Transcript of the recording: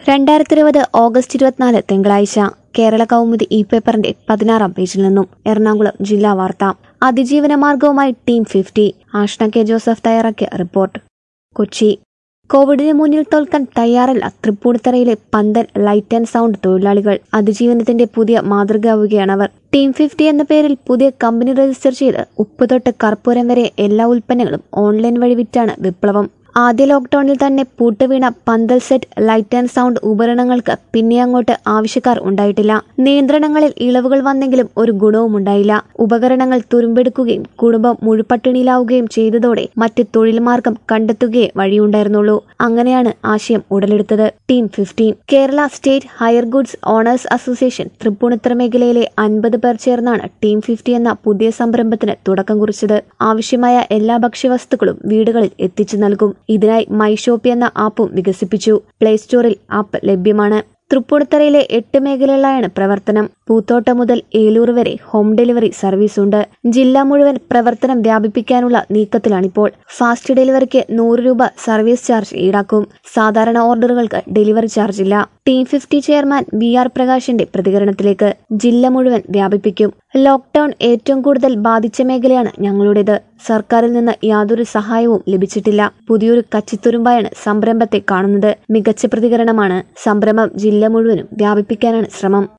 രണ്ടായിരത്തി ഇരുപത് ഓഗസ്റ്റ് ഇരുപത്തിനാല് തിങ്കളാഴ്ച കേരള കൗമുദി ഇ പേപ്പറിന്റെ പതിനാറാം പേജിൽ നിന്നും എറണാകുളം ജില്ലാ വാർത്ത അതിജീവന മാർഗവുമായി team fifty Ashna K Joseph തയ്യാറാക്കിയ റിപ്പോർട്ട് കൊച്ചി കോവിഡിന് മുന്നിൽ തോൽക്കാൻ തയ്യാറല്ല തൃപ്പൂണിത്തറയിലെ പന്തൽ ലൈറ്റ് ആൻഡ് സൗണ്ട് തൊഴിലാളികൾ അതിജീവനത്തിന്റെ പുതിയ മാതൃകയാവുകയാണവർ ടീം ഫിഫ്റ്റി എന്ന പേരിൽ പുതിയ കമ്പനി രജിസ്റ്റർ ചെയ്ത് ഉപ്പ് തൊട്ട് കർപ്പൂരം വരെ എല്ലാ ഉൽപ്പന്നങ്ങളും ഓൺലൈൻ വഴി വിറ്റാണ് വിപ്ലവം ആദ്യ ലോക്ക്ഡൌണിൽ തന്നെ പൂട്ടുവീണ പന്തൽ സെറ്റ് ലൈറ്റ് ആൻഡ് സൗണ്ട് ഉപകരണങ്ങൾക്ക് പിന്നെ അങ്ങോട്ട് ആവശ്യക്കാർ ഉണ്ടായിട്ടില്ല നിയന്ത്രണങ്ങളിൽ ഇളവുകൾ വന്നെങ്കിലും ഒരു ഗുണവും ഉണ്ടായില്ല ഉപകരണങ്ങൾ തുരുമ്പെടുക്കുകയും കുടുംബം മുഴുപട്ടിണിയിലാവുകയും ചെയ്തതോടെ മറ്റ് തൊഴിൽ മാർഗം കണ്ടെത്തുകയേ വഴിയുണ്ടായിരുന്നുള്ളൂ അങ്ങനെയാണ് ആശയം ഉടലെടുത്തത് team fifteen Kerala state hire goods owners association Thrippunithura മേഖലയിലെ അൻപത് പേർ ചേർന്നാണ് ടീം ഫിഫ്റ്റി എന്ന പുതിയ സംരംഭത്തിന് തുടക്കം കുറിച്ചത് ആവശ്യമായ എല്ലാ ഭക്ഷ്യവസ്തുക്കളും വീടുകളിൽ എത്തിച്ചു നൽകും ഇതിനായി മൈ ഷോപ്പി എന്ന ആപ്പും വികസിപ്പിച്ചു പ്ലേ സ്റ്റോറിൽ ആപ്പ് ലഭ്യമാണ് തൃപ്പൂണിത്തറയിലെ എട്ട് മേഖലകളിലാണ് പ്രവർത്തനം പൂത്തോട്ട മുതൽ ഏലൂർ വരെ ഹോം ഡെലിവറി സർവീസ് ഉണ്ട് ജില്ല മുഴുവൻ പ്രവർത്തനം വ്യാപിപ്പിക്കാനുള്ള നീക്കത്തിലാണിപ്പോൾ ഫാസ്റ്റ് ഡെലിവറിക്ക് നൂറ് രൂപ സർവീസ് ചാർജ് ഈടാക്കും സാധാരണ ഓർഡറുകൾക്ക് ഡെലിവറി ചാർജ് ഇല്ല team fifty chairman V R പ്രകാശിന്റെ പ്രതികരണത്തിലേക്ക് ജില്ല മുഴുവൻ വ്യാപിപ്പിക്കും ലോക്ക്ഡൌൺ ഏറ്റവും കൂടുതൽ ബാധിച്ച മേഖലയാണ് ഞങ്ങളുടേത് സർക്കാരിൽ നിന്ന് യാതൊരു സഹായവും ലഭിച്ചിട്ടില്ല പുതിയൊരു കച്ചിത്തുരുമ്പായാണ് സംരംഭത്തെ കാണുന്നത് മികച്ച പ്രതികരണമാണ് സംരംഭം ജില്ല മുഴുവനും വ്യാപിപ്പിക്കാനാണ് ശ്രമം